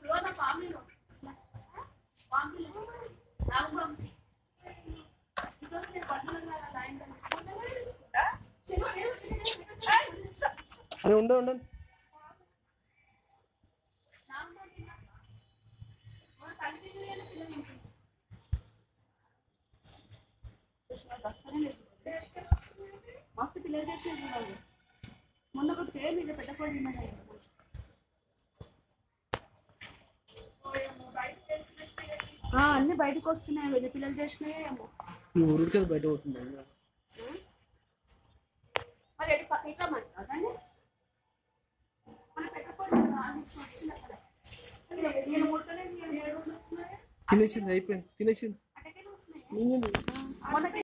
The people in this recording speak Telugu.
అరే ఉండ ఉండండి మస్తు పిల్లలు చేసేది వాళ్ళు మొన్న కూడా సేమ్ ఇది పెద్ద కోడి ఉన్నది ఆ, అన్ని బయటకు వస్తున్నాయి వెళ్ళి పిల్లలు చేసినాయి ఏమో ఈ ఊరికి అది బయట పోతుంది మరి ఎటు పక్క ఇట్లా మంటావా దాన్ని మన పెద్ద కోడి వచ్చింది అక్కడ నేను ముసలి ఏడు రోజులు వస్తున్నాయి తినేసింది అయిపోయింది తినేసింది అటకెళ్ళి వస్తున్నాయి మింగింది. మొన్నకి